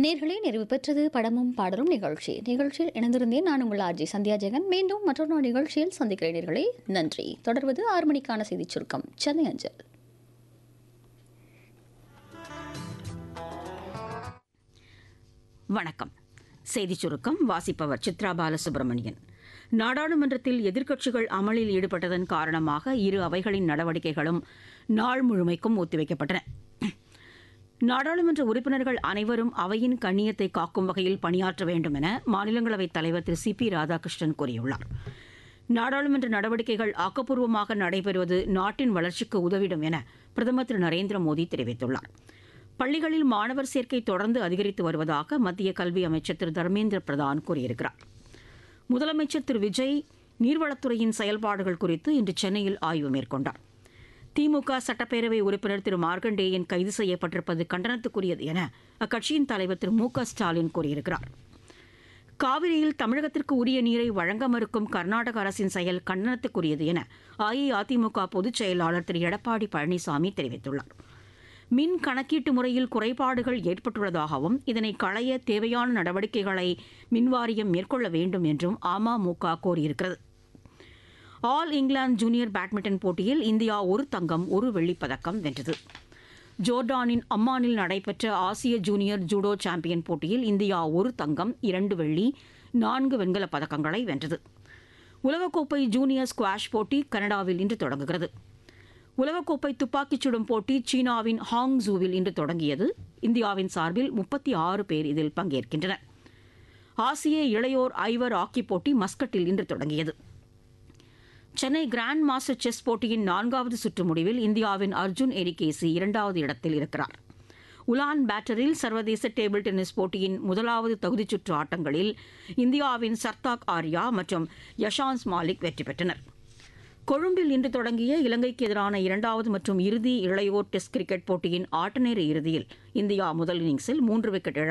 நேர்களே நிறைவு பெற்றது படமும் பாடலும் நிகழ்ச்சி நிகழ்ச்சியில் இணைந்திருந்தேன் நான் உங்கள் ஆர்ஜி சந்தியா ஜெகன் மீண்டும் மற்றொரு நாள் நிகழ்ச்சியில் சந்திக்கிறேன் நேர்களே நன்றி தொடர்வது ஆறு மணிக்கான செய்திச் சுருக்கம் சென்னை அஞ்சல் வணக்கம் செய்திச் சுருக்கம் வாசிப்பவர் சித்ரா பாலசுப்ரமணியன் நாடாளுமன்றத்தில் எதிர்க்கட்சிகள் அமளியில் ஈடுபட்டதன் காரணமாக இரு அவைகளின் நடவடிக்கைகளும் நாள் முழுமைக்கும் ஒத்திவைக்கப்பட்டன நாடாளுமன்ற உறுப்பினர்கள் அனைவரும் அவையின் கண்ணியத்தை காக்கும் வகையில் பணியாற்ற வேண்டும் என மாநிலங்களவைத் தலைவர் திரு சி பி ராதாகிருஷ்ணன் கூறியுள்ளார் நாடாளுமன்ற நடவடிக்கைகள் ஆக்கப்பூர்வமாக நடைபெறுவது நாட்டின் வளர்ச்சிக்கு உதவிடும் என பிரதமர் திரு நரேந்திர மோடி தெரிவித்துள்ளார் பள்ளிகளில் மாணவர் சேர்க்கை தொடர்ந்து அதிகரித்து வருவதாக மத்திய கல்வி அமைச்சர் திரு தர்மேந்திர பிரதான் கூறியிருக்கிறார் முதலமைச்சர் திரு விஜய் நீர்வளத்துறையின் செயல்பாடுகள் குறித்து இன்று சென்னையில் ஆய்வு மேற்கொண்டார் திமுக சட்டப்பேரவை உறுப்பினர் திரு மார்க்கண்டேயன் கைது செய்யப்பட்டிருப்பது கண்டனத்துக்குரியது என அக்கட்சியின் தலைவர் திரு மு க ஸ்டாலின் கூறியிருக்கிறார் காவிரியில் தமிழகத்திற்கு உரிய நீரை வழங்க மறுக்கும் கர்நாடக அரசின் செயல் கண்டனத்துக்குரியது என அஇஅதிமுக பொதுச் செயலாளர் திரு எடப்பாடி பழனிசாமி தெரிவித்துள்ளார் மின் கணக்கீட்டு முறையில் குறைபாடுகள் ஏற்பட்டுள்ளதாகவும் இதனை களைய தேவையான நடவடிக்கைகளை மின்வாரியம் மேற்கொள்ள வேண்டும் என்றும் அமமுக கோரியிருக்கிறது ஆல் இங்கிலாந்து ஜூனியர் பேட்மிண்டன் போட்டியில் இந்தியா ஒரு தங்கம் ஒரு வெள்ளிப் பதக்கம் வென்றது ஜோர்டானின் அம்மானில் நடைபெற்ற ஆசிய ஜூனியர் ஜூடோ சாம்பியன் போட்டியில் இந்தியா ஒரு தங்கம் இரண்டு வெள்ளி நான்கு வெண்கலப் பதக்கங்களை வென்றது உலகக்கோப்பை ஜூனியர் ஸ்குவாஷ் போட்டி கனடாவில் இன்று தொடங்குகிறது உலகக்கோப்பை துப்பாக்கிச் சுடும் போட்டி சீனாவின் ஹாங் ஜூவில் இன்று தொடங்கியது இந்தியாவின் சார்பில் முப்பத்தி ஆறு பேர் இதில் பங்கேற்கின்றனர் ஆசிய இளையோர் ஐவர் ஹாக்கி போட்டி மஸ்கட்டில் இன்று தொடங்கியது சென்னை கிராண்ட் மாஸ்டர் செஸ் போட்டியின் நான்காவது சுற்று முடிவில் இந்தியாவின் அர்ஜுன் எரிகேசி இரண்டாவது இடத்தில் இருக்கிறார் உலான் பேட்டரில் சர்வதேச டேபிள் டென்னிஸ் போட்டியின் முதலாவது தகுதிச் சுற்று ஆட்டங்களில் இந்தியாவின் சர்தாக் ஆர்யா மற்றும் யஷான்ஸ் மாலிக் வெற்றி பெற்றனர் கொழும்பில் இன்று தொடங்கிய இலங்கைக்கு எதிரான இரண்டாவது மற்றும் இறுதி இளையோர் டெஸ்ட் கிரிக்கெட் போட்டியின் ஆட்டநேர இறுதியில் இந்தியா முதல் இன்னிங்ஸில் மூன்று விக்கெட் இழப்பிற்கு